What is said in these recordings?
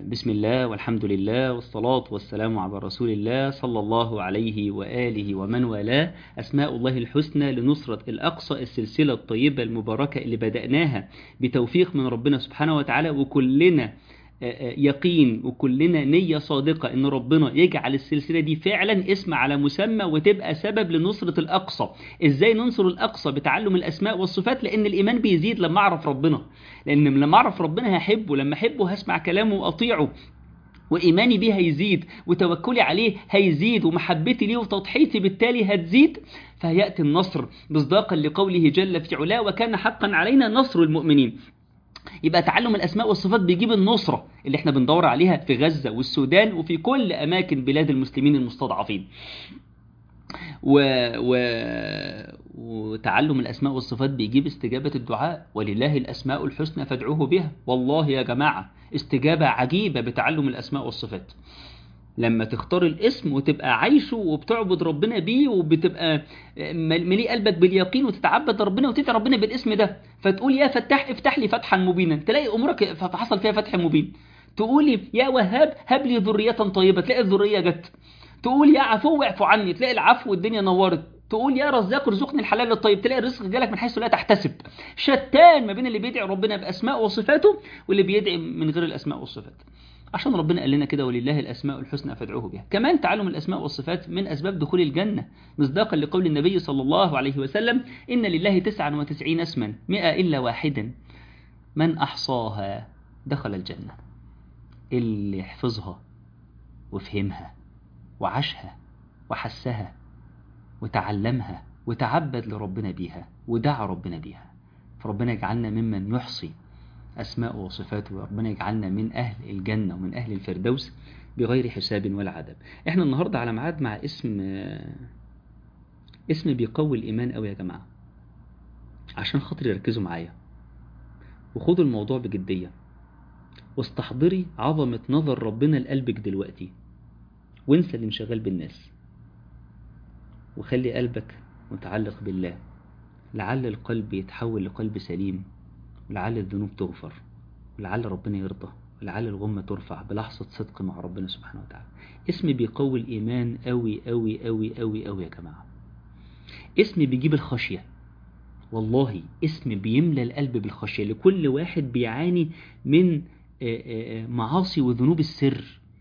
بسم الله والحمد لله والصلاة والسلام على رسول الله صلى الله عليه وآله ومن والاه أسماء الله الحسنى لنصرة الأقصى السلسلة الطيبة المباركة اللي بدأناها بتوفيق من ربنا سبحانه وتعالى وكلنا يقين وكلنا نية صادقة ان ربنا يجعل السلسلة دي فعلا اسم على مسمى وتبقى سبب لنصرة الأقصى ازاي ننصر الأقصى بتعلم الأسماء والصفات لأن الإيمان بيزيد لما أعرف ربنا لأن لما أعرف ربنا هحبه لما أحبه هسمع كلامه وأطيعه وإيماني بيه هيزيد وتوكلي عليه هيزيد ومحبتي ليه وتضحيتي بالتالي هتزيد فيأتي النصر مصداقا لقوله جل في علاه وكان حقا علينا نصر المؤمنين يبقى تعلم الأسماء والصفات بيجيب النصرة اللي احنا بندور عليها في غزة والسودان وفي كل أماكن بلاد المسلمين المستضعفين و... و... وتعلم الأسماء والصفات بيجيب استجابة الدعاء ولله الأسماء الحسنى فادعوه بها والله يا جماعة استجابة عجيبة بتعلم الأسماء والصفات لما تختار الاسم وتبقى عايشه وبتعبد ربنا بيه وبتبقى مليء قلبك باليقين وتتعبد ربنا وتدعي ربنا بالاسم ده فتقول يا فتاح افتح لي فتحا مبينا تلاقي امورك حصل فيها فتح مبين تقولي يا وهاب هب لي ذرية طيبة تلاقي الذرية جت تقول يا عفو اعفو عني تلاقي العفو والدنيا نورت تقول يا رزاق ارزقني الحلال الطيب تلاقي الرزق جالك من حيث لا تحتسب شتان ما بين اللي بيدعي ربنا باسماء وصفاته واللي بيدعي من غير الاسماء والصفات عشان ربنا قال لنا كده ولله الأسماء الحسنى فادعوه بها كمان تعلم الأسماء والصفات من أسباب دخول الجنة مصداقا لقول النبي صلى الله عليه وسلم إن لله تسعا وتسعين اسما مئة إلا واحدا من أحصاها دخل الجنة اللي يحفظها وفهمها وعاشها وحسها وتعلمها وتعبد لربنا بيها ودعا ربنا بيها فربنا يجعلنا ممن يحصي أسماء وصفاته وربنا يجعلنا من أهل الجنة ومن أهل الفردوس بغير حساب ولا عذاب احنا النهاردة على ميعاد مع اسم اسم بيقوي الإيمان قوي يا جماعة عشان خاطر يركزوا معايا وخدوا الموضوع بجدية واستحضري عظمة نظر ربنا لقلبك دلوقتي وانسى اللي مشغل بالناس وخلي قلبك متعلق بالله لعل القلب يتحول لقلب سليم ولعل الذنوب تغفر ولعل ربنا يرضى ولعل الغمة ترفع بلحظة صدق مع ربنا سبحانه وتعالى اسم بيقوي الإيمان أوي أوي أوي أوي أوي يا جماعة اسم بيجيب الخشية والله اسم بيملى القلب بالخشية لكل واحد بيعاني من معاصي وذنوب السر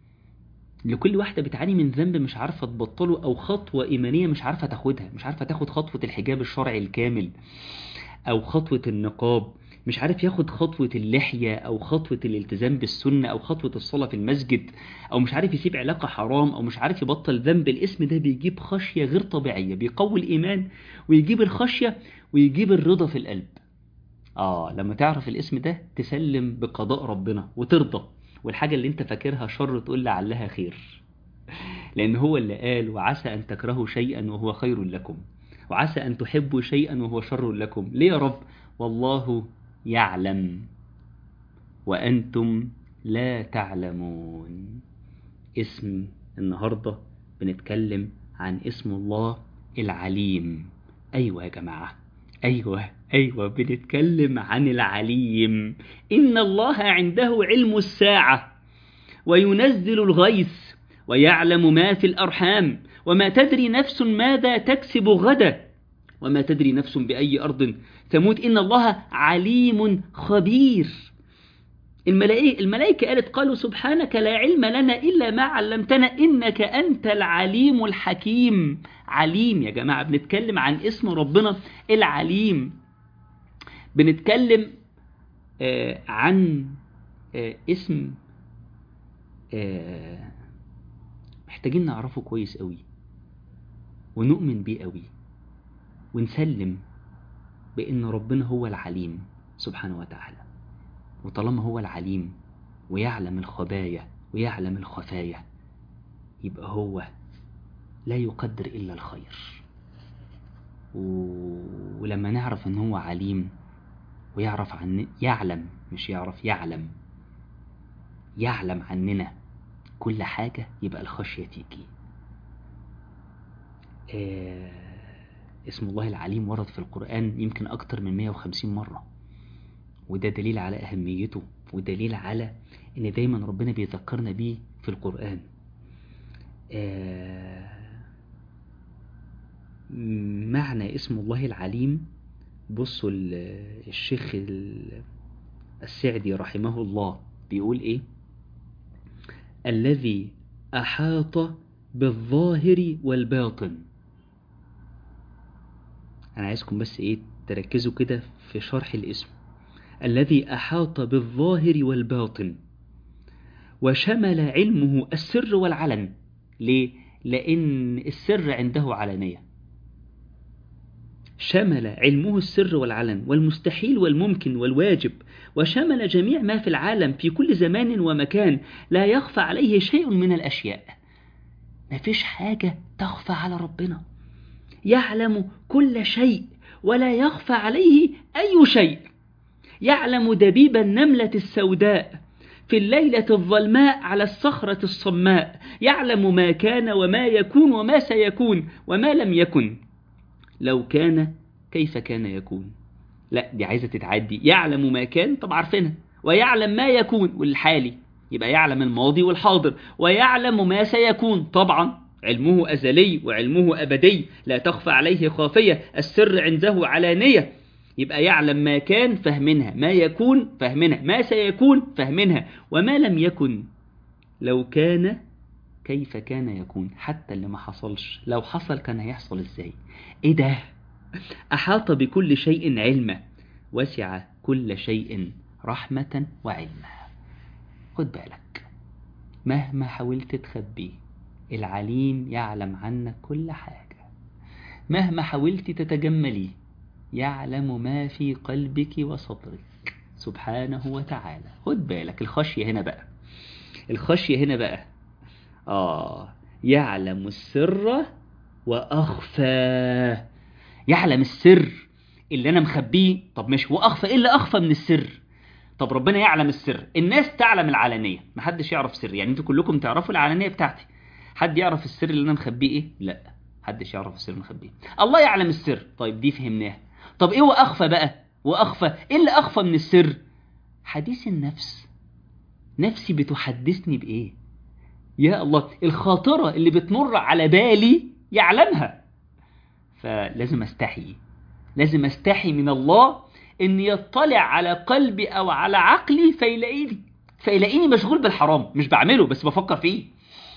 لكل واحدة بتعاني من ذنب مش عارفة تبطله أو خطوة إيمانية مش عارفة تاخدها مش عارفة تاخد خطوة الحجاب الشرعي الكامل أو خطوة النقاب مش عارف ياخد خطوة اللحية أو خطوة الالتزام بالسنة أو خطوة الصلاة في المسجد أو مش عارف يسيب علاقة حرام أو مش عارف يبطل ذنب الاسم ده بيجيب خشية غير طبيعية بيقوي الإيمان ويجيب الخشية ويجيب الرضا في القلب آه لما تعرف الاسم ده تسلم بقضاء ربنا وترضى والحاجة اللي انت فاكرها شر تقول لعلها خير لأن هو اللي قال وعسى أن تكرهوا شيئا وهو خير لكم وعسى أن تحبوا شيئا وهو شر لكم ليه يا رب والله يعلم وأنتم لا تعلمون اسم النهاردة بنتكلم عن اسم الله العليم أيوة يا جماعة أيوة أيوة بنتكلم عن العليم إن الله عنده علم الساعة وينزل الغيث ويعلم ما في الأرحام وما تدري نفس ماذا تكسب غدا وما تدري نفس بأي أرض تموت إن الله عليم خبير الملائكة, الملائكة قالت قالوا سبحانك لا علم لنا إلا ما علمتنا إنك أنت العليم الحكيم عليم يا جماعة بنتكلم عن اسم ربنا العليم بنتكلم آه عن آه اسم آه محتاجين نعرفه كويس قوي ونؤمن بيه قوي ونسلم بأن ربنا هو العليم سبحانه وتعالى وطالما هو العليم ويعلم الخبايا ويعلم الخفايا يبقى هو لا يقدر إلا الخير و... ولما نعرف ان هو عليم ويعرف عن يعلم مش يعرف يعلم يعلم عننا كل حاجة يبقى الخشية تيجي آه اسم الله العليم ورد في القرآن يمكن أكتر من 150 مرة وده دليل على أهميته ودليل على ان دايما ربنا بيذكرنا بيه في القرآن آه معنى اسم الله العليم بصوا الشيخ السعدي رحمه الله بيقول ايه الذي أحاط بالظاهر والباطن أنا عايزكم بس إيه تركزوا كده في شرح الاسم الذي أحاط بالظاهر والباطن وشمل علمه السر والعلن ليه؟ لأن السر عنده علانية شمل علمه السر والعلن والمستحيل والممكن والواجب وشمل جميع ما في العالم في كل زمان ومكان لا يخفى عليه شيء من الأشياء ما فيش حاجة تخفى على ربنا يعلم كل شيء ولا يخفى عليه أي شيء يعلم دبيب النملة السوداء في الليلة الظلماء على الصخرة الصماء يعلم ما كان وما يكون وما سيكون وما لم يكن لو كان كيف كان يكون لا دي عايزة تتعدي يعلم ما كان طب عارفينها ويعلم ما يكون والحالي يبقى يعلم الماضي والحاضر ويعلم ما سيكون طبعا علمه أزلي وعلمه أبدي لا تخفى عليه خافية السر عنده علانية يبقى يعلم ما كان فهمنها ما يكون فهمنها ما سيكون فهمنها وما لم يكن لو كان كيف كان يكون حتى اللي ما حصلش لو حصل كان هيحصل ازاي ايه ده احاط بكل شيء علما وسع كل شيء رحمة وعلما خد بالك مهما حاولت تخبيه العليم يعلم عنك كل حاجة مهما حاولت تتجمليه يعلم ما في قلبك وصدرك سبحانه وتعالى خد بالك الخشية هنا بقى الخشية هنا بقى آه يعلم السر وأخفى يعلم السر اللي أنا مخبيه طب مش وأخفى إيه اللي أخفى من السر طب ربنا يعلم السر الناس تعلم العلانية محدش يعرف سر يعني انتوا كلكم تعرفوا العلانية بتاعتي حد يعرف السر اللي أنا مخبيه إيه لا محدش يعرف السر اللي مخبيه الله يعلم السر طيب دي فهمناها طب إيه وأخفى بقى وأخفى إيه اللي أخفى من السر حديث النفس نفسي بتحدثني بإيه يا الله الخاطرة اللي بتمر على بالي يعلمها فلازم استحي لازم استحي من الله ان يطلع على قلبي او على عقلي فيلاقيني فيلاقيني مشغول بالحرام مش بعمله بس بفكر فيه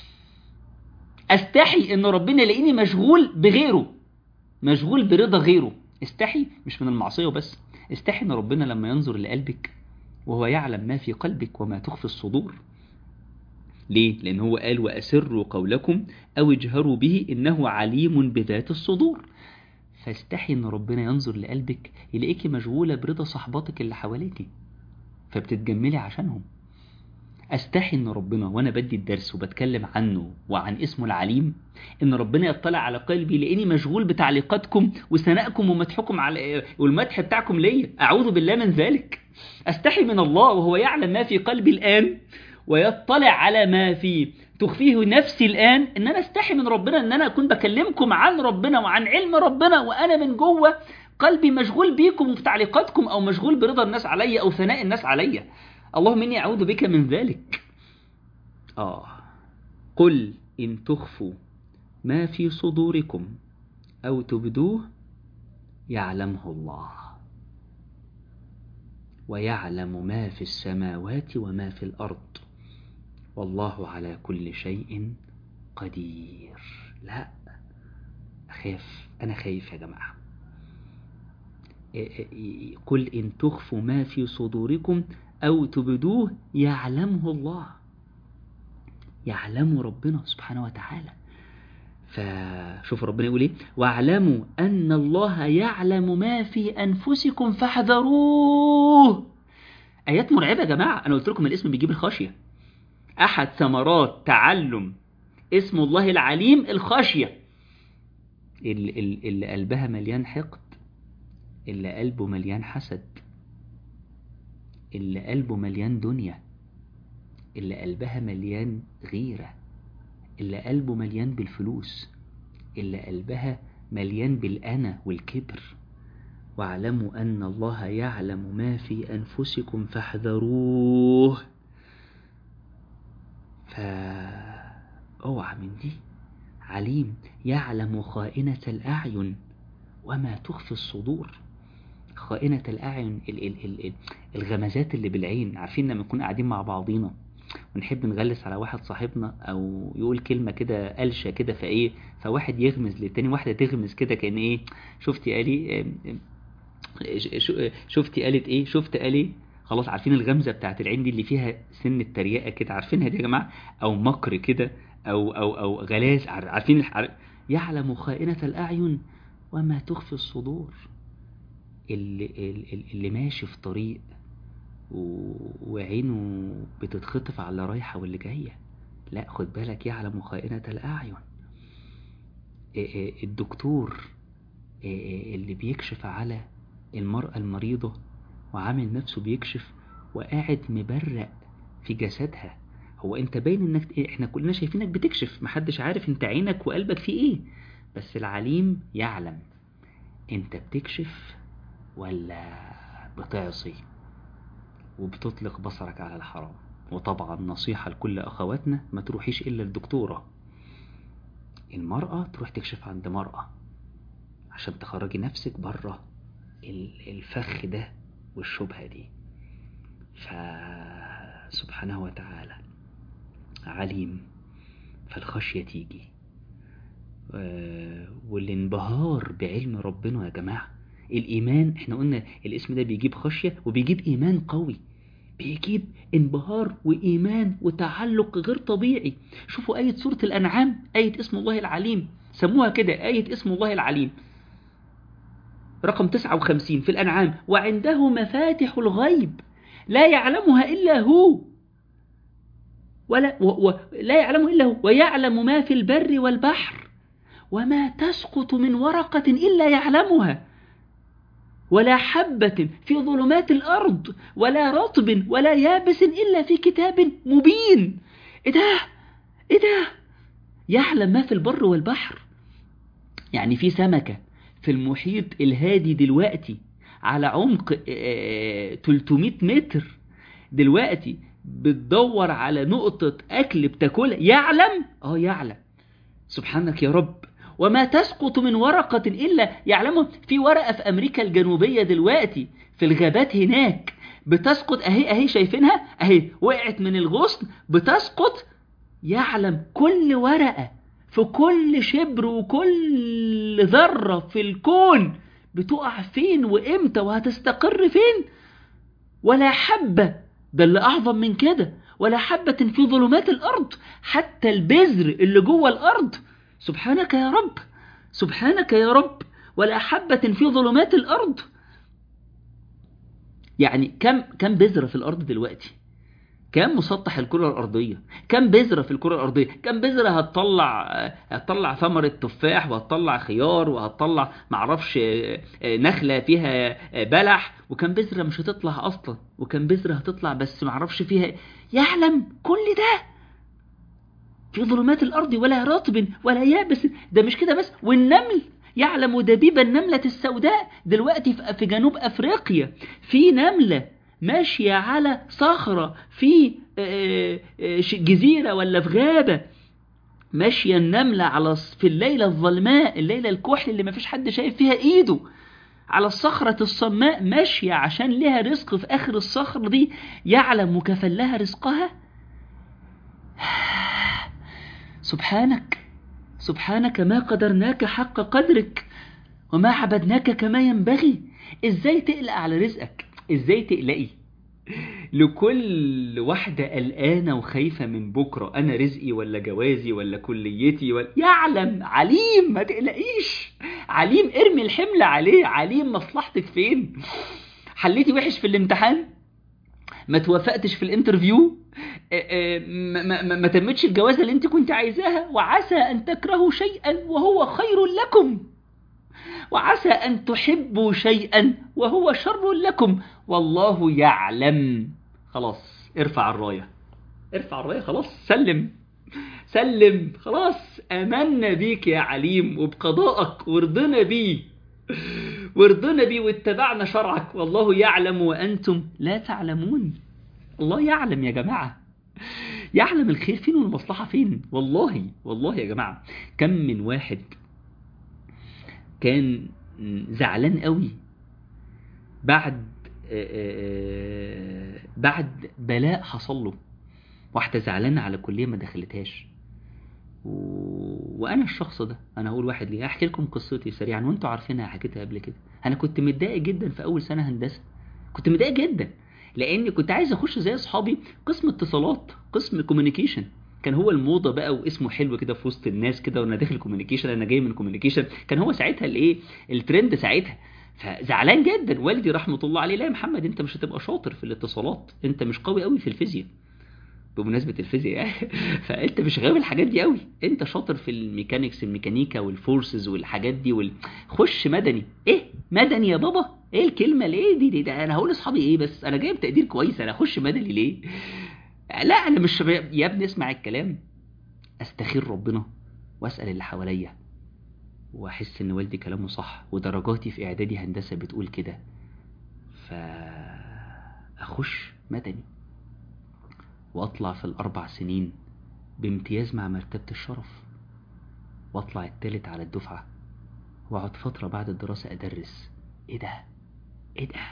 استحي ان ربنا يلاقيني مشغول بغيره مشغول برضا غيره استحي مش من المعصية وبس استحي ان ربنا لما ينظر لقلبك وهو يعلم ما في قلبك وما تخفي الصدور ليه؟ لأن هو قال وأسروا قولكم أو اجهروا به إنه عليم بذات الصدور فاستحي إن ربنا ينظر لقلبك يلاقيكي مشغولة برضا صحباتك اللي حواليكي فبتتجملي عشانهم استحي ان ربنا وانا بدي الدرس وبتكلم عنه وعن اسمه العليم ان ربنا يطلع على قلبي لاني مشغول بتعليقاتكم وثنائكم ومدحكم على والمدح بتاعكم ليا اعوذ بالله من ذلك استحي من الله وهو يعلم ما في قلبي الان ويطلع على ما في تخفيه نفسي الآن إن أنا استحي من ربنا إن أنا أكون بكلمكم عن ربنا وعن علم ربنا وأنا من جوه قلبي مشغول بيكم وفي تعليقاتكم أو مشغول برضا الناس عليا أو ثناء الناس عليا اللهم إني أعوذ بك من ذلك آه قل إن تخفوا ما في صدوركم أو تبدوه يعلمه الله ويعلم ما في السماوات وما في الأرض والله على كل شيء قدير لا أخاف أنا خايف يا جماعة قل إن تخفوا ما في صدوركم أو تبدوه يعلمه الله يعلم ربنا سبحانه وتعالى فشوف ربنا يقول ايه واعلموا ان الله يعلم ما في انفسكم فاحذروه ايات مرعبه يا جماعه انا قلت لكم الاسم بيجيب الخشيه احد ثمرات تعلم اسم الله العليم الخشيه اللي, اللي قلبها مليان حقد اللي قلبه مليان حسد اللي قلبه مليان دنيا اللي قلبها مليان غيرة اللي قلبه مليان بالفلوس اللي قلبها مليان بالأنا والكبر واعلموا أن الله يعلم ما في أنفسكم فاحذروه فاوعى من دي عليم يعلم خائنة الأعين وما تخفي الصدور خائنة الأعين ال ال ال ال الغمزات اللي بالعين عارفين لما نكون قاعدين مع بعضينا ونحب نغلس على واحد صاحبنا او يقول كلمة كده قلشة كده فايه فواحد يغمز للتاني واحدة تغمز كده كأن ايه شفتي قالي شفتي قالت ايه شفت قالي خلاص عارفين الغمزة بتاعت العين دي اللي فيها سن التريقة كده عارفينها دي يا جماعة او مكر كده او او او غلاس عارفين يعلم خائنة الاعين وما تخفي الصدور اللي, اللي, اللي ماشي في طريق وعينه بتتخطف على رايحة واللي جاية لا خد بالك يعلم خائنة الأعين الدكتور اللي بيكشف على المرأة المريضة وعامل نفسه بيكشف وقاعد مبرق في جسدها هو انت باين انك احنا كلنا شايفينك بتكشف محدش عارف انت عينك وقلبك في ايه بس العليم يعلم انت بتكشف ولا بتعصي وبتطلق بصرك على الحرام وطبعا نصيحة لكل أخواتنا ما تروحيش إلا الدكتورة المرأة تروح تكشف عند مرأة عشان تخرجي نفسك بره الفخ ده والشبهة دي فسبحانه وتعالى عليم فالخشية تيجي والانبهار بعلم ربنا يا جماعة الإيمان احنا قلنا الاسم ده بيجيب خشية وبيجيب إيمان قوي بيجيب انبهار وإيمان وتعلق غير طبيعي شوفوا آية سورة الأنعام آية اسم الله العليم سموها كده آية اسم الله العليم رقم 59 في الأنعام وعنده مفاتح الغيب لا يعلمها إلا هو ولا و و لا يعلمه إلا هو ويعلم ما في البر والبحر وما تسقط من ورقة إلا يعلمها ولا حبة في ظلمات الأرض ولا رطب ولا يابس إلا في كتاب مبين إيه ده إيه ده يعلم ما في البر والبحر يعني في سمكة في المحيط الهادي دلوقتي على عمق 300 متر دلوقتي بتدور على نقطة أكل بتاكلها يعلم اه يعلم سبحانك يا رب وما تسقط من ورقة إلا يعلمه في ورقة في أمريكا الجنوبية دلوقتي في الغابات هناك بتسقط أهي أهي شايفينها أهي وقعت من الغصن بتسقط يعلم كل ورقة في كل شبر وكل ذرة في الكون بتقع فين وإمتى وهتستقر فين ولا حبة ده اللي أعظم من كده ولا حبة في ظلمات الأرض حتى البذر اللي جوه الأرض سبحانك يا رب سبحانك يا رب ولا حبة في ظلمات الأرض يعني كم كم بذرة في الأرض دلوقتي كم مسطح الكرة الأرضية كم بذرة في الكرة الأرضية كم بذرة هتطلع هتطلع ثمرة تفاح وهتطلع خيار وهتطلع معرفش نخلة فيها بلح وكم بذرة مش هتطلع أصلا وكم بذرة هتطلع بس معرفش فيها يعلم كل ده في ظلمات الأرض ولا رطب ولا يابس ده مش كده بس والنمل يعلم دبيب النملة السوداء دلوقتي في جنوب أفريقيا في نملة ماشية على صخرة في جزيرة ولا في غابة ماشية النملة على في الليلة الظلماء الليلة الكحل اللي مفيش حد شايف فيها ايده على الصخرة الصماء ماشية عشان لها رزق في آخر الصخرة دي يعلم مكفل لها رزقها سبحانك سبحانك ما قدرناك حق قدرك وما عبدناك كما ينبغي ازاي تقلق على رزقك ازاي تقلقي لكل واحدة قلقانة وخايفة من بكرة أنا رزقي ولا جوازي ولا كليتي ولا يعلم عليم ما تقلقيش عليم ارمي الحمل عليه عليم مصلحتك فين حليتي وحش في الامتحان ما توافقتش في الانترفيو ما, ما, ما تمتش الجوازة اللي انت كنت عايزاها وعسى أن تكرهوا شيئا وهو خير لكم وعسى أن تحبوا شيئا وهو شر لكم والله يعلم خلاص ارفع الراية ارفع الراية خلاص سلم سلم خلاص آمنا بيك يا عليم وبقضائك ورضنا بيه ورضنا بي واتبعنا شرعك والله يعلم وأنتم لا تعلمون الله يعلم يا جماعة يعلم الخير فين والمصلحة فين والله والله يا جماعة كم من واحد كان زعلان قوي بعد بعد بلاء حصل له واحدة زعلانة على كلية ما دخلتهاش و... وانا الشخص ده انا هقول واحد ليه احكي لكم قصتي سريعا وانتوا عارفينها حكيتها قبل كده انا كنت متضايق جدا في اول سنة هندسة كنت متضايق جدا لاني كنت عايز اخش زي اصحابي قسم اتصالات قسم كوميونيكيشن كان هو الموضه بقى واسمه حلو كده في وسط الناس كده وانا داخل كوميونيكيشن انا جاي من كوميونيكيشن كان هو ساعتها الايه الترند ساعتها فزعلان جدا والدي رحمه الله عليه لا يا محمد انت مش هتبقى شاطر في الاتصالات انت مش قوي قوي في الفيزياء بمناسبة الفيزياء يعني فانت مش غاوي الحاجات دي قوي انت شاطر في الميكانيكس الميكانيكا والفورسز والحاجات دي وال... خش مدني ايه مدني يا بابا ايه الكلمة ليه دي, دي, دي انا هقول لاصحابي ايه بس انا جايب تقدير كويس انا اخش مدني ليه لا انا مش يا ابني اسمع الكلام استخير ربنا واسال اللي حواليا واحس ان والدي كلامه صح ودرجاتي في اعدادي هندسه بتقول كده فاخش مدني واطلع في الاربع سنين بامتياز مع مرتبه الشرف واطلع التالت على الدفعه واقعد فتره بعد الدراسه ادرس ايه ده ايه ده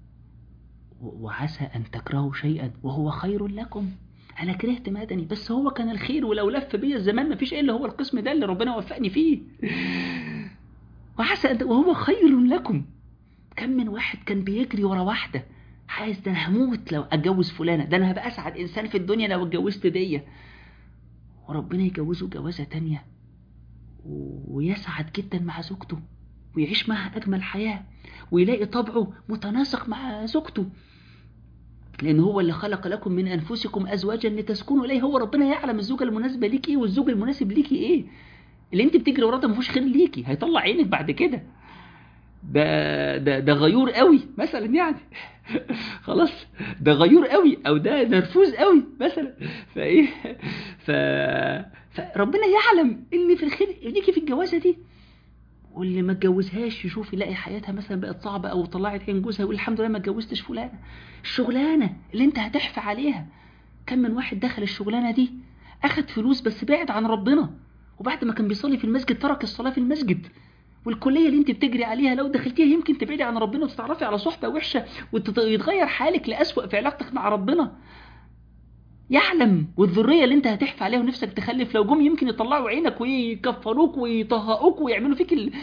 وعسى أن تكرهوا شيئا وهو خير لكم أنا كرهت مدني بس هو كان الخير ولو لف بيا الزمان مفيش إيه اللي هو القسم ده اللي ربنا وفقني فيه وعسى أن وهو خير لكم كم من واحد كان بيجري ورا واحدة عايز ده أنا هموت لو أتجوز فلانة ده أنا هبقى أسعد إنسان في الدنيا لو اتجوزت دي وربنا يجوزه جوازة تانية ويسعد جدا مع زوجته ويعيش معها أجمل حياة ويلاقي طبعه متناسق مع زوجته لأن هو اللي خلق لكم من أنفسكم أزواجا لتسكنوا إليه هو ربنا يعلم الزوجة المناسبة ليكي إيه والزوج المناسب ليكي إيه اللي أنت بتجري وراه ده مفيهوش خير ليكي هيطلع عينك بعد كده ده ده ده غيور قوي مثلا يعني خلاص ده غيور قوي او ده نرفوز قوي مثلا فايه ف فربنا يعلم ان في الخير ليكي في الجوازه دي واللي ما اتجوزهاش يشوف يلاقي حياتها مثلا بقت صعبه او طلعت عين جوزها يقول الحمد لله ما اتجوزتش فلانه الشغلانه اللي انت هتحفى عليها كم من واحد دخل الشغلانه دي اخد فلوس بس بعد عن ربنا وبعد ما كان بيصلي في المسجد ترك الصلاه في المسجد والكليه اللي انت بتجري عليها لو دخلتيها يمكن تبعدي عن ربنا وتتعرفي على صحبه وحشه ويتغير حالك لاسوأ في علاقتك مع ربنا يعلم والذرية اللي انت هتحفى عليها ونفسك تخلف لو جم يمكن يطلعوا عينك ويكفروك ويطهقوك ويعملوا فيك ال...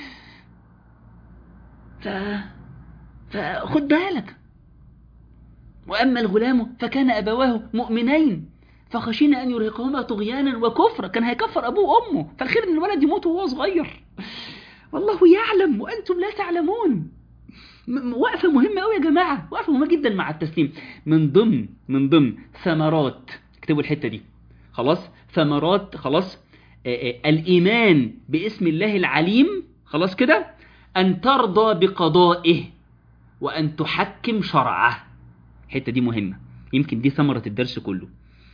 ف... فخد بالك وأما الغلام فكان أبواه مؤمنين فخشينا أن يرهقهما طغيانا وكفرا كان هيكفر أبوه وأمه فالخير أن الولد يموت وهو صغير والله يعلم وأنتم لا تعلمون وقفة مهمة قوي يا جماعة وقفة مهمة جدا مع التسليم من ضمن من ضمن ثمرات اكتبوا الحتة دي خلاص ثمرات خلاص آآ آآ الإيمان باسم الله العليم خلاص كده أن ترضى بقضائه وأن تحكم شرعه الحتة دي مهمة يمكن دي ثمرة الدرس كله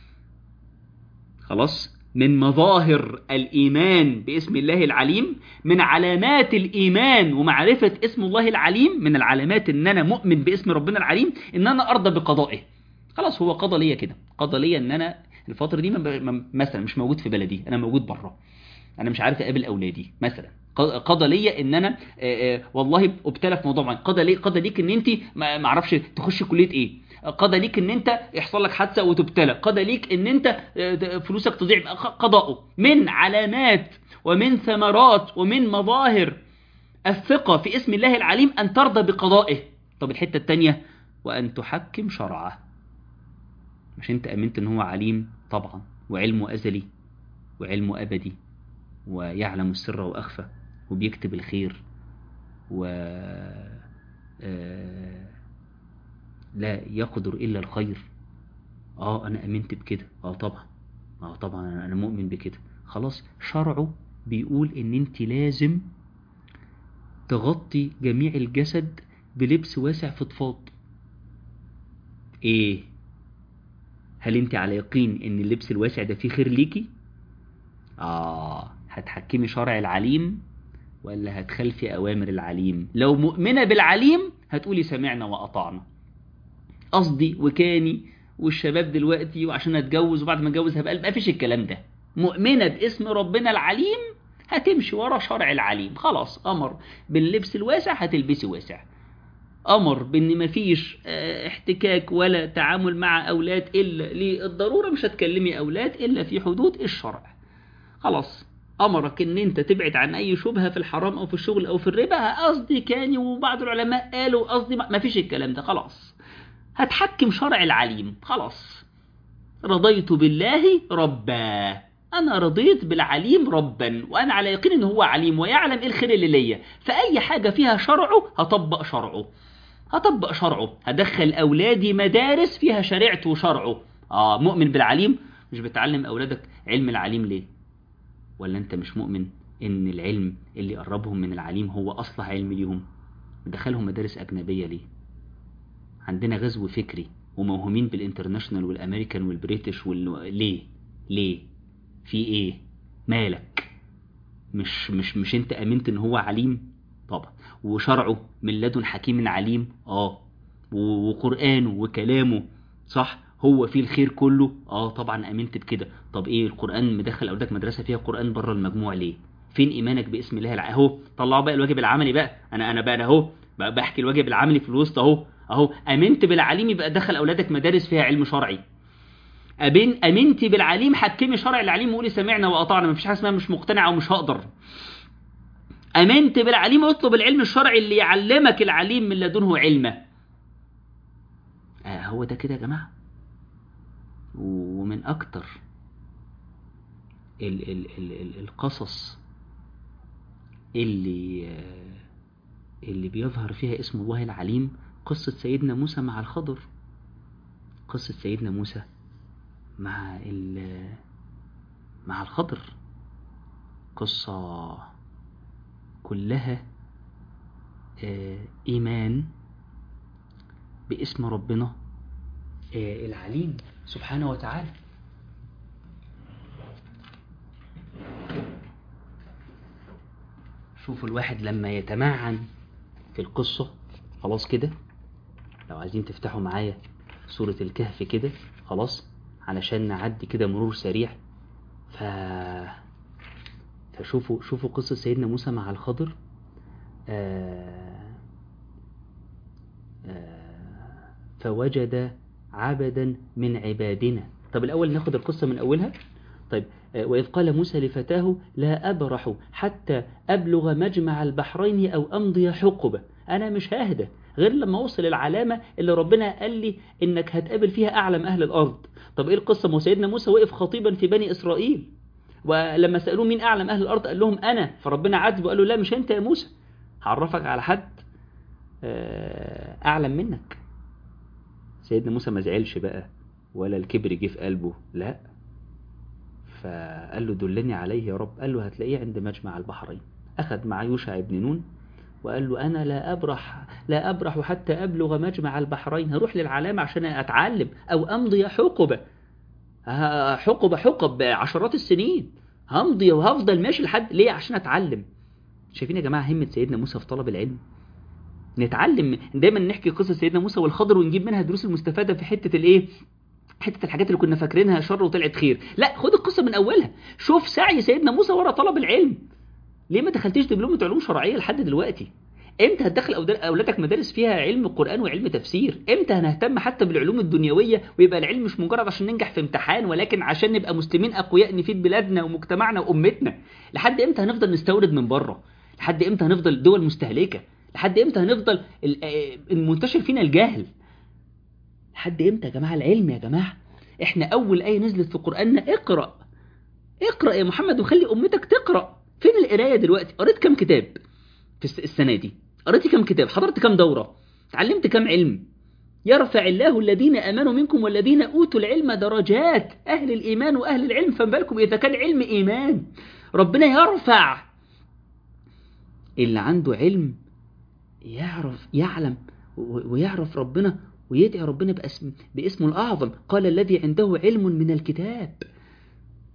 خلاص من مظاهر الإيمان باسم الله العليم من علامات الإيمان ومعرفة اسم الله العليم من العلامات إن أنا مؤمن باسم ربنا العليم إن أنا أرضى بقضائه خلاص هو قضى ليا كده قضى ليا إن أنا الفترة دي مثلا مش موجود في بلدي أنا موجود بره أنا مش عارف أقابل أولادي مثلا قضى ليا ان انا آآ آآ والله ابتلى في موضوع معين قضى لي قضى ليك ان انت ما اعرفش تخش كليه ايه قضى ليك ان انت يحصل لك حادثه وتبتلى قضى ليك ان انت فلوسك تضيع قضاؤه من علامات ومن ثمرات ومن مظاهر الثقه في اسم الله العليم ان ترضى بقضائه طب الحته الثانيه وان تحكم شرعه مش انت امنت ان هو عليم طبعا وعلمه ازلي وعلمه ابدي ويعلم السر واخفى وبيكتب الخير و لا يقدر إلا الخير اه أنا أمنت بكده اه طبعا اه طبعا أنا مؤمن بكده خلاص شرعه بيقول إن أنت لازم تغطي جميع الجسد بلبس واسع فضفاض ايه هل انت على يقين ان اللبس الواسع ده فيه خير ليكي اه هتحكمي شرع العليم ولا هتخلفي أوامر العليم لو مؤمنة بالعليم هتقولي سمعنا وأطعنا قصدي وكاني والشباب دلوقتي وعشان اتجوز وبعد ما اتجوز هبقى ما فيش الكلام ده مؤمنة باسم ربنا العليم هتمشي ورا شرع العليم خلاص أمر باللبس الواسع هتلبسي واسع أمر بإن مفيش احتكاك ولا تعامل مع أولاد إلا للضرورة مش هتكلمي أولاد إلا في حدود الشرع خلاص أمرك إن أنت تبعد عن أي شبهة في الحرام أو في الشغل أو في الربا قصدي كان وبعض العلماء قالوا قصدي ما فيش الكلام ده خلاص هتحكم شرع العليم خلاص رضيت بالله ربا أنا رضيت بالعليم ربا وأنا على يقين إن هو عليم ويعلم إيه الخير اللي ليا فأي حاجة فيها شرعه هطبق شرعه هطبق شرعه هدخل أولادي مدارس فيها شريعته وشرعه آه مؤمن بالعليم مش بتعلم أولادك علم العليم ليه ولا أنت مش مؤمن إن العلم اللي قربهم من العليم هو أصلح علم ليهم دخلهم مدارس أجنبية ليه عندنا غزو فكري وموهومين بالانترناشنال والامريكان والبريتش وال... ليه ليه في ايه مالك مش مش مش انت امنت ان هو عليم طبعا وشرعه من لدن حكيم عليم اه وقرانه وكلامه صح هو فيه الخير كله اه طبعا امنت بكده طب ايه القران مدخل اولادك مدرسه فيها قران بره المجموع ليه فين ايمانك باسم الله الع... اهو طلعوا بقى الواجب العملي بقى انا انا بقى اهو بقى بحكي الواجب العملي في الوسط اهو اهو امنت بالعليم يبقى دخل اولادك مدارس فيها علم شرعي أبين امنت بالعليم حكمي شرع العليم وقولي سمعنا واطعنا مفيش حاجه اسمها مش مقتنع او مش هقدر امنت بالعليم اطلب العلم الشرعي اللي يعلمك العليم من لدنه علما آه هو ده كده يا جماعه ومن اكتر ال ال ال ال القصص اللي اللي بيظهر فيها اسم الله العليم قصة سيدنا موسى مع الخضر قصة سيدنا موسى مع مع الخضر قصة كلها إيمان باسم ربنا العليم سبحانه وتعالى شوفوا الواحد لما يتمعن في القصة خلاص كده لو عايزين تفتحوا معايا سورة الكهف كده خلاص علشان نعدي كده مرور سريع ف فشوفوا شوفوا قصة سيدنا موسى مع الخضر آه... آه... فوجد عبدا من عبادنا طب الأول ناخد القصة من أولها طيب وإذ قال موسى لفتاه لا أبرح حتى أبلغ مجمع البحرين أو أمضي حقبة أنا مش ههدى غير لما أوصل العلامة اللي ربنا قال لي إنك هتقابل فيها أعلم أهل الأرض طب إيه القصة ما سيدنا موسى وقف خطيبا في بني إسرائيل ولما سألوه مين أعلم أهل الأرض قال لهم أنا فربنا عاتبه وقال له لا مش أنت يا موسى هعرفك على حد أعلم منك سيدنا موسى ما زعلش بقى ولا الكبر جه في قلبه لا فقال له دلني عليه يا رب قال له هتلاقيه عند مجمع البحرين أخذ مع يوشع بن نون وقال له أنا لا أبرح لا أبرح حتى أبلغ مجمع البحرين هروح للعلامة عشان أتعلم أو أمضي حقبة حقبة حقب عشرات السنين همضي وهفضل ماشي لحد ليه عشان أتعلم شايفين يا جماعة همة سيدنا موسى في طلب العلم نتعلم دايما نحكي قصة سيدنا موسى والخضر ونجيب منها الدروس المستفادة في حتة الايه حتة الحاجات اللي كنا فاكرينها شر وطلعت خير لا خد القصة من أولها شوف سعي سيدنا موسى ورا طلب العلم ليه ما دخلتيش دبلومة علوم شرعية لحد دلوقتي امتى هتدخل اولادك مدارس فيها علم قرآن وعلم تفسير امتى هنهتم حتى بالعلوم الدنيوية ويبقى العلم مش مجرد عشان ننجح في امتحان ولكن عشان نبقى مسلمين اقوياء نفيد بلادنا ومجتمعنا وامتنا لحد امتى هنفضل نستورد من بره لحد امتى هنفضل دول مستهلكة لحد امتى هنفضل المنتشر فينا الجهل لحد امتى يا جماعة العلم يا جماعة احنا اول ايه نزلت في قرآننا اقرأ اقرأ يا محمد وخلي امتك تقرأ فين القراية دلوقتي قريت كام كتاب في السنة دي قريت كام كتاب حضرت كام دورة اتعلمت كام علم يرفع الله الذين امنوا منكم والذين اوتوا العلم درجات اهل الايمان واهل العلم فما بالكم اذا كان علم ايمان ربنا يرفع اللي عنده علم يعرف يعلم ويعرف ربنا ويدعي ربنا باسم باسمه الأعظم قال الذي عنده علم من الكتاب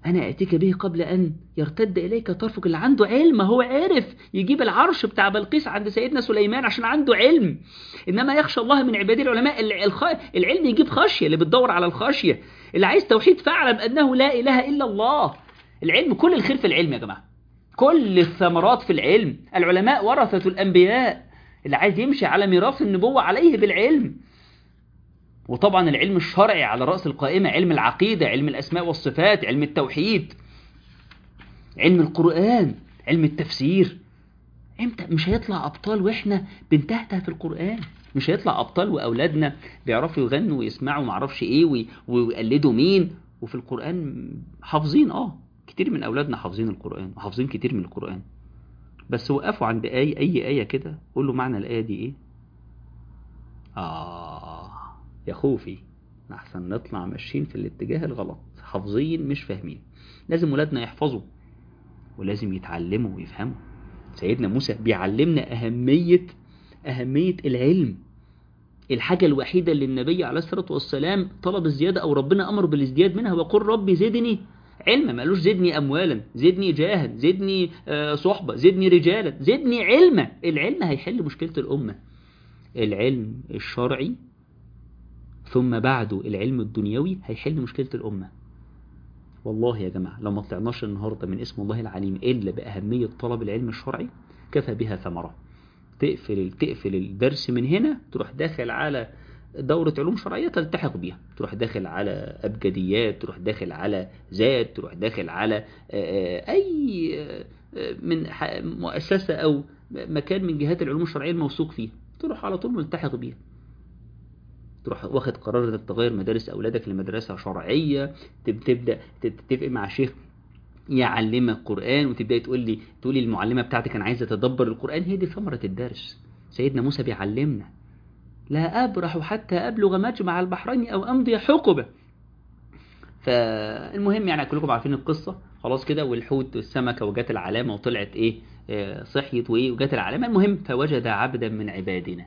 أنا أتيك به قبل أن يرتد إليك طرفك اللي عنده علم هو عرف يجيب العرش بتاع بلقيس عند سيدنا سليمان عشان عنده علم إنما يخشى الله من عباده العلماء العلم يجيب خشية اللي بتدور على الخشية اللي عايز توحيد فاعلم أنه لا إله إلا الله العلم كل الخير في العلم يا جماعة كل الثمرات في العلم العلماء ورثة الأنبياء اللي عايز يمشي على ميراث النبوة عليه بالعلم وطبعا العلم الشرعي على رأس القائمة علم العقيدة علم الأسماء والصفات علم التوحيد علم القرآن علم التفسير امتى مش هيطلع أبطال وإحنا بنتهته في القرآن مش هيطلع أبطال وأولادنا بيعرفوا يغنوا ويسمعوا معرفش إيه ويقلدوا مين وفي القرآن حافظين آه كتير من أولادنا حافظين القرآن وحافظين كتير من القرآن بس وقفوا عند آية أي آية كده قول له معنى الآية دي إيه آه يا خوفي أحسن نطلع ماشيين في الاتجاه الغلط حافظين مش فاهمين لازم ولادنا يحفظوا ولازم يتعلموا ويفهموا سيدنا موسى بيعلمنا أهمية أهمية العلم الحاجة الوحيدة اللي النبي عليه الصلاة والسلام طلب الزيادة أو ربنا أمر بالازدياد منها وقل ربي زدني علما ما قالوش زدني أموالا زدني جاها زدني صحبة زدني رجالا زدني علما العلم هيحل مشكلة الأمة العلم الشرعي ثم بعده العلم الدنيوي هيحل مشكلة الأمة والله يا جماعة لو ما طلعناش النهاردة من اسم الله العليم إلا بأهمية طلب العلم الشرعي كفى بها ثمرة تقفل تقفل الدرس من هنا تروح داخل على دورة علوم شرعية تلتحق بيها تروح داخل على أبجديات تروح داخل على ذات تروح داخل على أي من مؤسسة أو مكان من جهات العلوم الشرعية الموثوق فيه تروح على طول ملتحق بيها تروح واخد قرار انك تغير مدارس أولادك لمدرسة شرعية تبدأ تتفق مع شيخ يعلمك قرآن وتبدأ تقول لي تقولي المعلمة بتاعتك أنا عايزة تدبر القرآن هي دي ثمرة الدرس سيدنا موسى بيعلمنا لا أبرح حتى أبلغ مجمع البحرين أو أمضي حقبة فالمهم يعني كلكم عارفين القصة خلاص كده والحوت والسمكة وجات العلامة وطلعت إيه آه صحيت وإيه وجات العلامة المهم فوجد عبدا من عبادنا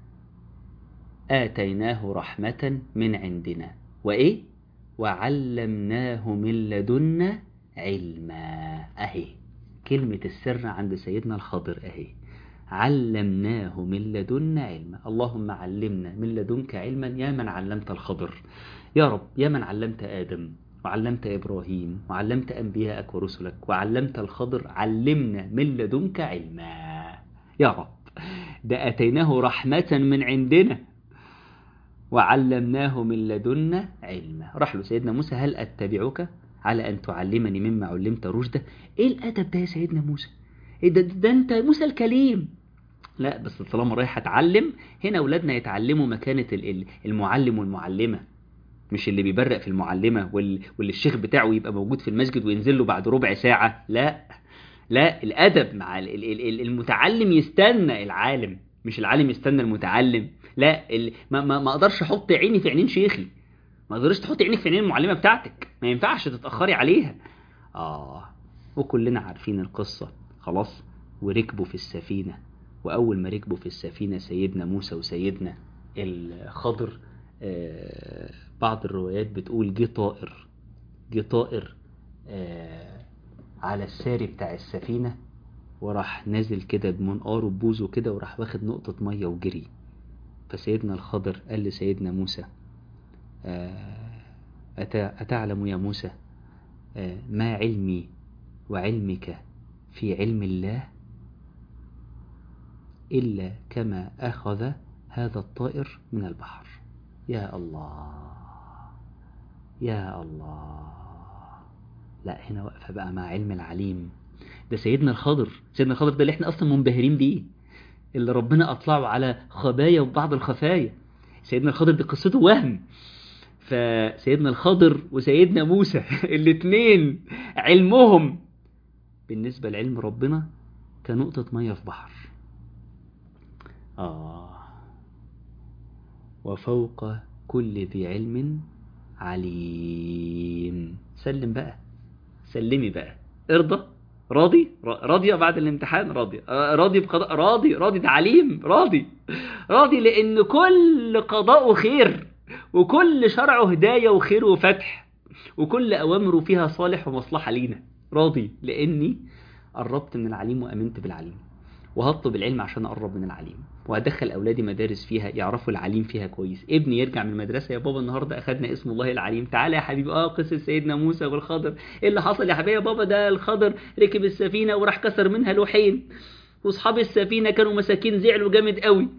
آتيناه رحمة من عندنا وإيه وعلمناه من لدنا علما أهي كلمة السر عند سيدنا الخضر أهي علمناه من لدنا علما اللهم علمنا من لدنك علما يا من علمت الخضر يا رب يا من علمت آدم وعلمت إبراهيم وعلمت أنبياءك ورسلك وعلمت الخضر علمنا من لدنك علما يا رب ده أتيناه رحمة من عندنا وعلمناه من لدنا علما راح له سيدنا موسى هل أتبعك على أن تعلمني مما علمت رشدا إيه الأدب ده يا سيدنا موسى إيه ده, ده أنت موسى الكليم لا بس طالما رايح أتعلم هنا أولادنا يتعلموا مكانة المعلم والمعلمة مش اللي بيبرق في المعلمة واللي الشيخ بتاعه يبقى موجود في المسجد وينزل له بعد ربع ساعة لا لا الأدب مع المتعلم يستنى العالم مش العالم يستنى المتعلم لا ما, ما, ما اقدرش احط عيني في عينين شيخي ما اقدرش تحط عينك في عينين المعلمه بتاعتك ما ينفعش تتاخري عليها اه وكلنا عارفين القصه خلاص وركبوا في السفينه واول ما ركبوا في السفينه سيدنا موسى وسيدنا الخضر آه بعض الروايات بتقول جه طائر جه طائر آه على الساري بتاع السفينه وراح نازل كده بمنقاره ببوزه كده وراح واخد نقطه ميه وجري فسيدنا الخضر قال لسيدنا موسى أتعلم يا موسى ما علمي وعلمك في علم الله إلا كما أخذ هذا الطائر من البحر يا الله يا الله لا هنا واقفة بقى مع علم العليم ده سيدنا الخضر سيدنا الخضر ده اللي احنا أصلا منبهرين بيه اللي ربنا أطلعه على خبايا وبعض الخفايا سيدنا الخضر دي قصته وهم فسيدنا الخضر وسيدنا موسى الاثنين علمهم بالنسبة لعلم ربنا كنقطة مية في بحر آه وفوق كل ذي علم عليم سلم بقى سلمي بقى ارضى راضي راضية بعد الامتحان راضي راضي بقضاء راضي راضي تعليم راضي راضي لأن كل قضاء خير وكل شرعه هداية وخير وفتح وكل أوامره فيها صالح ومصلحة لينا راضي لأني قربت من العليم وأمنت بالعليم وهطلب العلم عشان أقرب من العليم وأدخل أولادي مدارس فيها يعرفوا العليم فيها كويس ابني يرجع من المدرسة يا بابا النهاردة أخدنا اسم الله العليم تعالى يا حبيبي آه قصة سيدنا موسى والخضر إيه اللي حصل يا حبيبي يا بابا ده الخضر ركب السفينة وراح كسر منها لوحين واصحاب السفينة كانوا مساكين زعلوا جامد قوي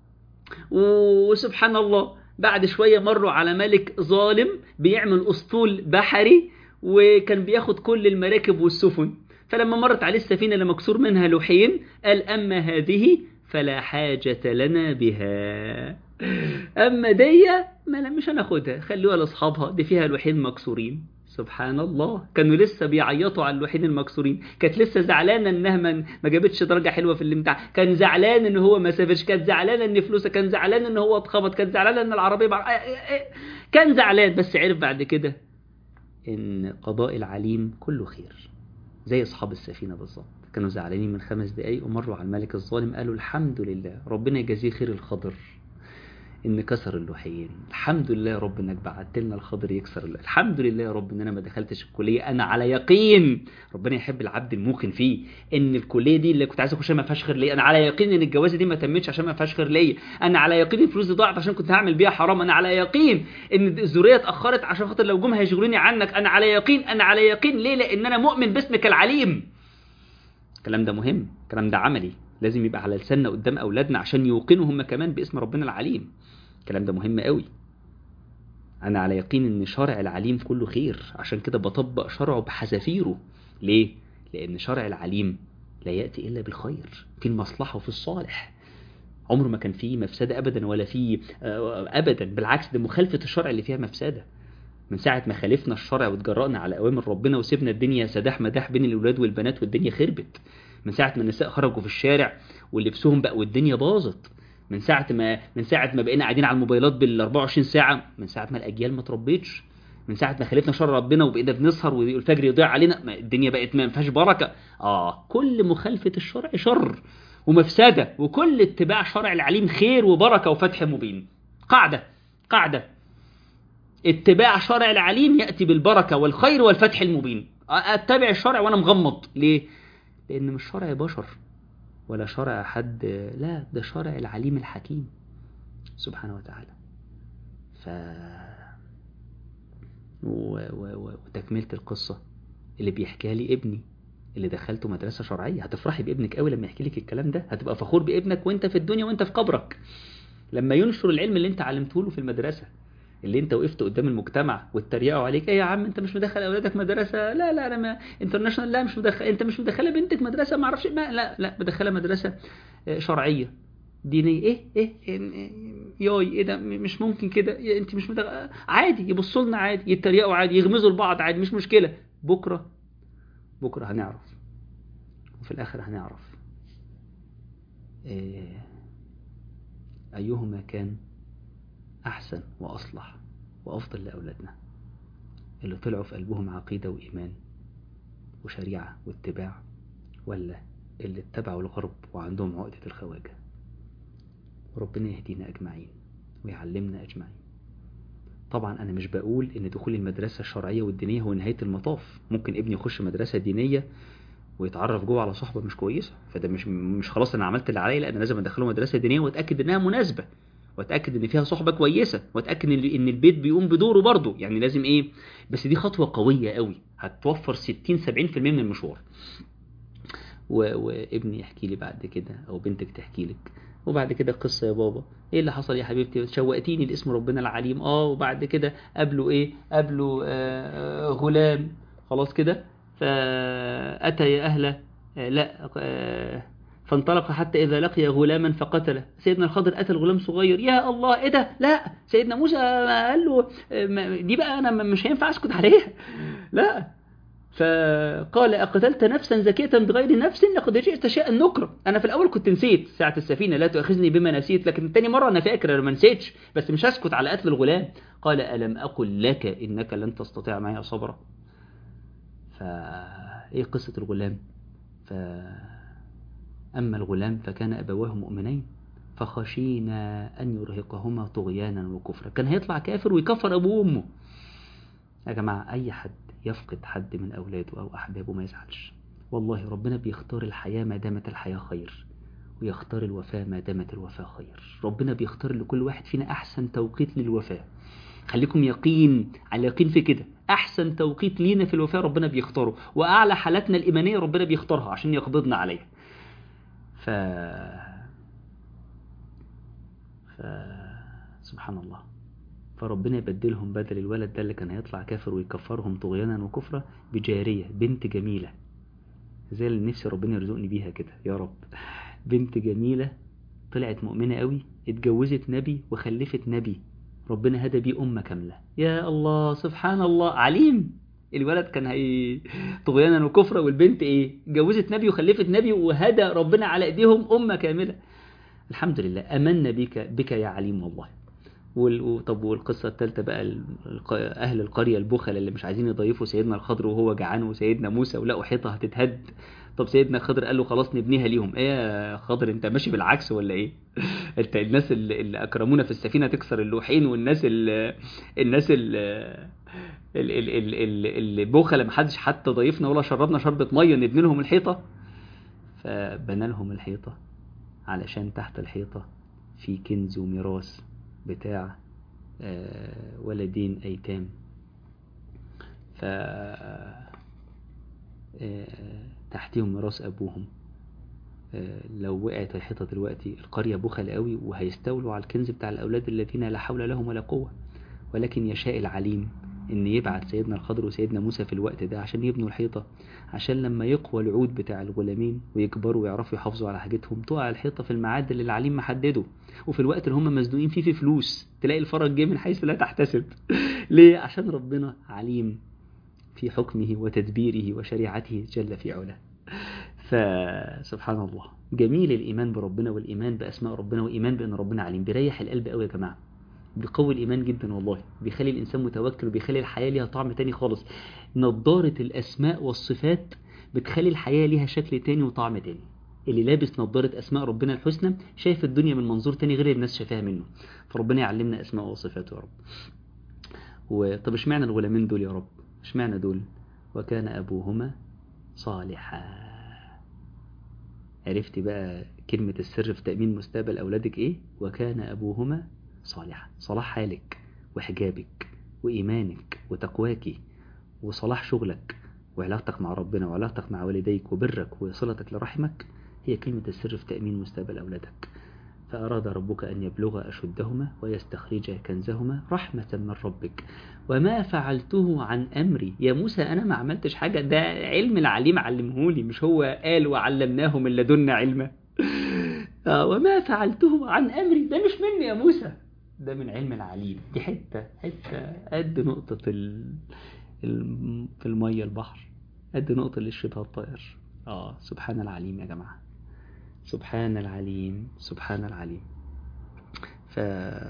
وسبحان الله بعد شوية مروا على ملك ظالم بيعمل أسطول بحري وكان بياخد كل المراكب والسفن فلما مرت عليه السفينة اللي مكسور منها لوحين قال أما هذه فلا حاجة لنا بها أما دي ما لا مش هناخدها خلوها لأصحابها دي فيها لوحين مكسورين سبحان الله كانوا لسه بيعيطوا على اللوحين المكسورين كانت لسه زعلانه انها ما ما جابتش درجه حلوه في الامتحان كان زعلان ان هو ما سافرش كان زعلان ان فلوسه كان زعلان ان هو اتخبط كان زعلان ان العربيه بع... كان زعلان بس عرف بعد كده ان قضاء العليم كله خير زي اصحاب السفينه بالظبط كانوا زعلانين من خمس دقايق ومروا على الملك الظالم قالوا الحمد لله ربنا يجازيه خير الخضر ان كسر اللوحين الحمد لله يا رب انك بعت لنا الخضر يكسر اللوحين. الحمد لله يا رب ان انا ما دخلتش الكليه انا على يقين ربنا يحب العبد الموقن فيه ان الكليه دي اللي كنت عايز اخشها ما فيهاش خير ليا انا على يقين ان الجوازه دي ما تمتش عشان ما فيهاش خير ليا انا على يقين الفلوس دي ضاعت عشان كنت هعمل بيها حرام انا على يقين ان الذريه اتاخرت عشان خاطر لو جم هيشغلوني عنك انا على يقين انا على يقين ليه لان انا مؤمن باسمك العليم الكلام ده مهم الكلام ده عملي لازم يبقى على لساننا قدام اولادنا عشان يوقنوا هم كمان باسم ربنا العليم الكلام ده مهم قوي انا على يقين ان شرع العليم كله خير عشان كده بطبق شرعه بحذافيره ليه لان شرع العليم لا ياتي الا بالخير في المصلحه وفي الصالح عمره ما كان فيه مفسده ابدا ولا فيه ابدا بالعكس ده مخالفه الشرع اللي فيها مفسده من ساعة ما خالفنا الشرع واتجرأنا على أوامر ربنا وسيبنا الدنيا سداح مداح بين الأولاد والبنات والدنيا خربت من ساعة ما النساء خرجوا في الشارع ولبسهم بقى والدنيا باظت من ساعة ما من ساعة ما بقينا قاعدين على الموبايلات بال 24 ساعة من ساعة ما الأجيال ما تربيتش من ساعة ما خالفنا شر ربنا وبقينا بنسهر والفجر يضيع علينا ما الدنيا بقت ما فيهاش بركة اه كل مخالفة الشرع شر ومفسدة وكل اتباع شرع العليم خير وبركة وفتح مبين قاعدة قاعدة اتباع شرع العليم يأتي بالبركة والخير والفتح المبين اتبع الشرع وانا مغمض ليه لان مش شرع بشر ولا شرع حد لا ده شرع العليم الحكيم سبحانه وتعالى ف و... و... وتكملة القصة اللي بيحكيها لي ابني اللي دخلته مدرسة شرعية هتفرحي بابنك قوي لما يحكي لك الكلام ده هتبقى فخور بابنك وانت في الدنيا وانت في قبرك لما ينشر العلم اللي انت علمته له في المدرسة اللي انت وقفت قدام المجتمع واتريقوا عليك ايه يا عم انت مش مدخل اولادك مدرسه لا لا انا ما انترناشونال لا مش مدخل انت مش مدخله بنتك مدرسه ما اعرفش ما لا لا مدخله مدرسه شرعيه دينيه ايه ايه, إيه ياي ايه ده مش ممكن كده انت مش مدخل عادي يبصوا لنا عادي يتريقوا عادي يغمزوا لبعض عادي مش مشكله بكره بكره هنعرف وفي الاخر هنعرف إيه ايهما كان أحسن وأصلح وأفضل لأولادنا اللي طلعوا في قلبهم عقيدة وإيمان وشريعة واتباع ولا اللي اتبعوا الغرب وعندهم عقدة الخواجة وربنا يهدينا أجمعين ويعلمنا أجمعين طبعا أنا مش بقول إن دخول المدرسة الشرعية والدينية هو نهاية المطاف ممكن ابني يخش مدرسة دينية ويتعرف جوه على صحبة مش كويسة فده مش مش خلاص أنا عملت اللي عليا لا أنا لازم أدخله مدرسة دينية وأتأكد إنها مناسبة واتاكد ان فيها صحبه كويسه واتاكد ان البيت بيقوم بدوره برضه يعني لازم ايه بس دي خطوه قويه قوي هتوفر 60 70% من المشوار وابني يحكي لي بعد كده او بنتك تحكي لك وبعد كده قصه يا بابا ايه اللي حصل يا حبيبتي شوقتيني لاسم ربنا العليم اه وبعد كده قابله ايه قابله آه غلام خلاص كده فاتى يا اهله آه لا آه فانطلق حتى إذا لقي غلاما فقتله سيدنا الخضر قتل غلام صغير يا الله إيه ده لا سيدنا موسى قال له دي بقى أنا مش هينفع أسكت عليها لا فقال أقتلت نفسا زكية بغير نفس لقد جئت شيئا نكرا أنا في الأول كنت نسيت ساعة السفينة لا تؤاخذني بما نسيت لكن تاني مرة أنا فاكر أنا ما نسيتش بس مش هسكت على قتل الغلام قال ألم أقل لك إنك لن تستطيع معي صبرا فإيه قصة الغلام ف أما الغلام فكان أبواه مؤمنين فخشينا أن يرهقهما طغيانا وكفرا كان هيطلع كافر ويكفر أبوه وأمه يا جماعة أي حد يفقد حد من أولاده أو أحبابه ما يزعلش والله ربنا بيختار الحياة ما دامت الحياة خير ويختار الوفاة ما دامت الوفاة خير ربنا بيختار لكل واحد فينا أحسن توقيت للوفاة خليكم يقين على يقين في كده أحسن توقيت لينا في الوفاة ربنا بيختاره وأعلى حالاتنا الإيمانية ربنا بيختارها عشان يقبضنا عليها ف... ف... سبحان الله فربنا يبدلهم بدل الولد ده اللي كان هيطلع كافر ويكفرهم طغيانا وكفرا بجارية بنت جميلة زي اللي نفسي ربنا يرزقني بيها كده يا رب بنت جميلة طلعت مؤمنة قوي اتجوزت نبي وخلفت نبي ربنا هدى بيه أمة كاملة يا الله سبحان الله عليم الولد كان هي طغيانا وكفرا والبنت ايه اتجوزت نبي وخلفت نبي وهدى ربنا على ايديهم أمة كاملة الحمد لله أمنا بك بك يا عليم والله وال... طب والقصة الثالثة بقى الق... أهل القرية البخل اللي مش عايزين يضيفوا سيدنا الخضر وهو جعان وسيدنا موسى ولقوا حيطة هتتهد طب سيدنا الخضر قال له خلاص نبنيها ليهم ايه يا خضر انت ماشي بالعكس ولا ايه انت الناس اللي, اللي اكرمونا في السفينة تكسر اللوحين والناس اللي الناس اللي اللي بخل ما حدش حتى ضيفنا ولا شربنا شربة مية نبني لهم الحيطة فبنى لهم الحيطة علشان تحت الحيطة في كنز وميراث بتاع ولدين أيتام ف تحتهم ميراث أبوهم لو وقعت الحيطة دلوقتي القرية بخل قوي وهيستولوا على الكنز بتاع الأولاد الذين لا حول لهم ولا قوة ولكن يشاء العليم ان يبعت سيدنا الخضر وسيدنا موسى في الوقت ده عشان يبنوا الحيطة عشان لما يقوى العود بتاع الغلامين ويكبروا ويعرفوا يحافظوا على حاجتهم تقع الحيطة في الميعاد اللي العليم محدده وفي الوقت اللي هم مزنوقين فيه في فلوس تلاقي الفرج جه من حيث لا تحتسب ليه عشان ربنا عليم في حكمه وتدبيره وشريعته جل في علاه فسبحان الله جميل الإيمان بربنا والإيمان بأسماء ربنا وإيمان بأن ربنا عليم بيريح القلب قوي يا جماعة بيقوي الإيمان جدا والله بيخلي الإنسان متوكل وبيخلي الحياة ليها طعم تاني خالص نظارة الأسماء والصفات بتخلي الحياة ليها شكل تاني وطعم تاني اللي لابس نظارة أسماء ربنا الحسنى شايف الدنيا من منظور تاني غير الناس شايفاها منه فربنا يعلمنا أسماء وصفاته يا رب وطب اشمعنى الغلامين دول يا رب اشمعنى دول وكان أبوهما صالحا عرفتي بقى كلمة السر في تأمين مستقبل أولادك إيه وكان أبوهما صالحا صلاح حالك وحجابك وإيمانك وتقواك وصلاح شغلك وعلاقتك مع ربنا وعلاقتك مع والديك وبرك وصلتك لرحمك هي كلمة السر في تأمين مستقبل أولادك فأراد ربك أن يبلغ أشدهما ويستخرج كنزهما رحمة من ربك وما فعلته عن أمري يا موسى أنا ما عملتش حاجة ده علم العليم علمهولي مش هو قال وعلمناه من لدنا علما وما فعلته عن أمري ده مش مني يا موسى ده من علم العليم دي حتة حتة قد نقطة ال... ال... في المية البحر قد نقطة للشبه الطائر آه سبحان العليم يا جماعة سبحان العليم سبحان العليم ف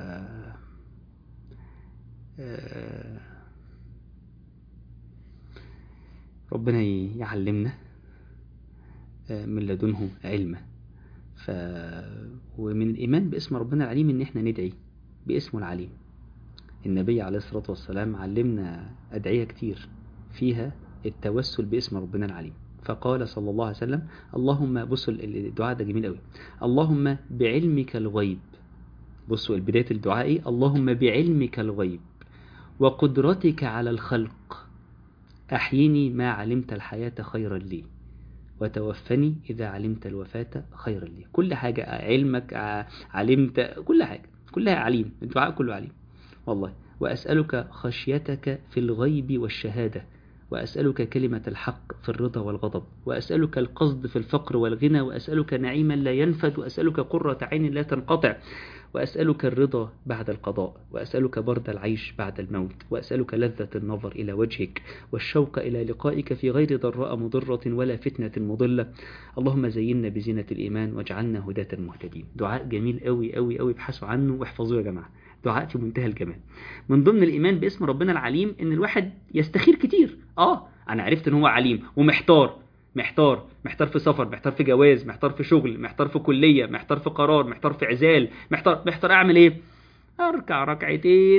ربنا يعلمنا من لدنه علما ف ومن الإيمان باسم ربنا العليم إن إحنا ندعي باسمه العليم النبي عليه الصلاة والسلام علمنا أدعية كتير فيها التوسل باسم ربنا العليم فقال صلى الله عليه وسلم اللهم بصوا الدعاء ده جميل قوي اللهم بعلمك الغيب بصوا بداية الدعاء ايه اللهم بعلمك الغيب وقدرتك على الخلق أحيني ما علمت الحياة خيرا لي وتوفني إذا علمت الوفاة خيرا لي كل حاجة علمك علمت كل حاجة كلها عليم الدعاء كله عليم والله وأسألك خشيتك في الغيب والشهادة وأسألك كلمة الحق في الرضا والغضب وأسألك القصد في الفقر والغنى وأسألك نعيما لا ينفد وأسألك قرة عين لا تنقطع وأسألك الرضا بعد القضاء وأسألك برد العيش بعد الموت وأسألك لذة النظر إلى وجهك والشوق إلى لقائك في غير ضراء مضرة ولا فتنة مضلة اللهم زينا بزينة الإيمان واجعلنا هداة مهتدين دعاء جميل قوي قوي قوي ابحثوا عنه واحفظوه يا جماعة دعاء في منتهى الجمال من ضمن الإيمان باسم ربنا العليم إن الواحد يستخير كتير آه أنا عرفت إن هو عليم ومحتار محتار محتار في سفر محتار في جواز محتار في شغل محتار في كلية محتار في قرار محتار في عزال محتار محتار أعمل إيه أركع ركعتين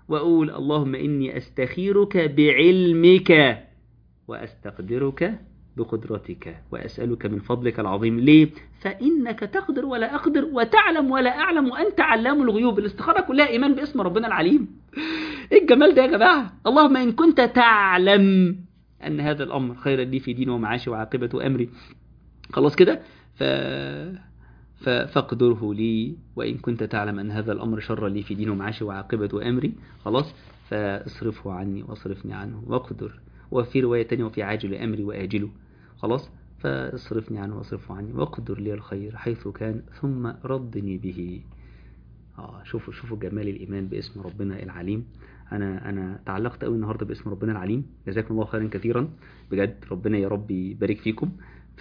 وأقول اللهم إني أستخيرك بعلمك وأستقدرك بقدرتك وأسألك من فضلك العظيم ليه؟ فإنك تقدر ولا أقدر وتعلم ولا أعلم وأنت علام الغيوب الاستخارة كلها إيمان باسم ربنا العليم إيه الجمال ده يا جماعة اللهم إن كنت تعلم أن هذا الأمر خيرا لي في دين ومعاشي وعاقبة أمري خلاص كده ف... ف... فاقدره لي وإن كنت تعلم أن هذا الأمر شر لي في دين ومعاشي وعاقبة أمري خلاص فاصرفه عني واصرفني عنه واقدر وفي رواية تانية وفي عاجل أمري وآجله خلاص فاصرفني عنه واصرفه عني واقدر لي الخير حيث كان ثم ردني به آه شوفوا شوفوا جمال الإيمان باسم ربنا العليم أنا أنا تعلقت قوي النهاردة باسم ربنا العليم جزاكم الله خيرا كثيرا بجد ربنا يا رب يبارك فيكم ف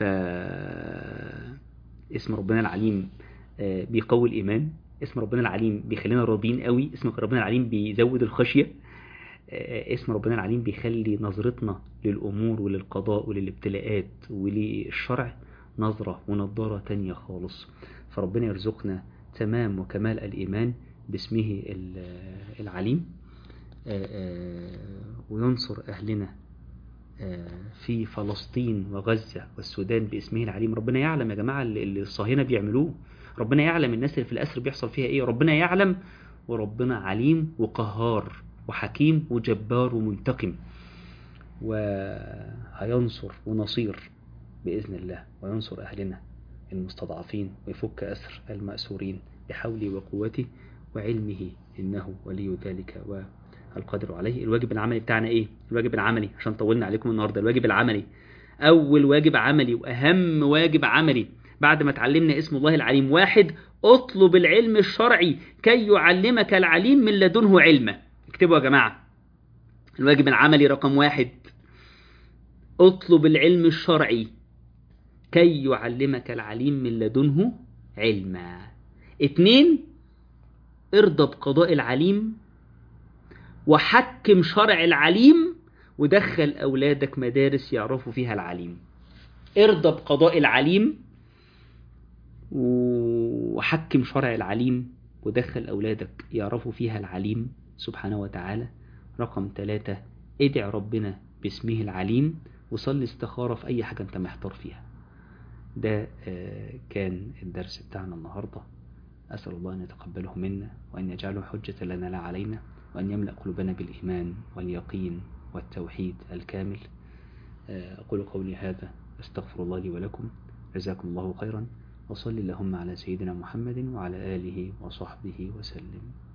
اسم ربنا العليم آه، بيقوي الإيمان اسم ربنا العليم بيخلينا راضيين قوي اسم ربنا العليم بيزود الخشية آه، اسم ربنا العليم بيخلي نظرتنا للأمور وللقضاء وللابتلاءات وللشرع نظرة ونظارة تانية خالص فربنا يرزقنا تمام وكمال الإيمان باسمه ال- العليم آه، آه، وينصر أهلنا آه، في فلسطين وغزة والسودان باسمه العليم ربنا يعلم يا جماعة اللي اللي الصهاينة بيعملوه ربنا يعلم الناس اللي في الأسر بيحصل فيها إيه ربنا يعلم وربنا عليم وقهار وحكيم وجبار ومنتقم وهينصر ونصير بإذن الله وينصر أهلنا المستضعفين ويفك أسر المأسورين بحوله وقوته وعلمه إنه ولي ذلك والقدر عليه الواجب العملي بتاعنا إيه؟ الواجب العملي عشان طولنا عليكم النهاردة الواجب العملي أول واجب عملي وأهم واجب عملي بعد ما اتعلمنا اسم الله العليم واحد اطلب العلم الشرعي كي يعلمك العليم من لدنه علما اكتبوا يا جماعة الواجب العملي رقم واحد اطلب العلم الشرعي كي يعلمك العليم من لدنه علما اتنين ارضى بقضاء العليم وحكم شرع العليم ودخل أولادك مدارس يعرفوا فيها العليم ارضى بقضاء العليم وحكم شرع العليم ودخل أولادك يعرفوا فيها العليم سبحانه وتعالى رقم ثلاثة ادع ربنا باسمه العليم وصلي استخارة في أي حاجة أنت محتار فيها ده آه، كان الدرس بتاعنا النهاردة أسأل الله أن يتقبله منا وأن يجعله حجة لنا لا علينا وأن يملأ قلوبنا بالإيمان واليقين والتوحيد الكامل آه، أقول قولي هذا أستغفر الله لي ولكم جزاكم الله خيرا وصل اللهم على سيدنا محمد وعلى آله وصحبه وسلم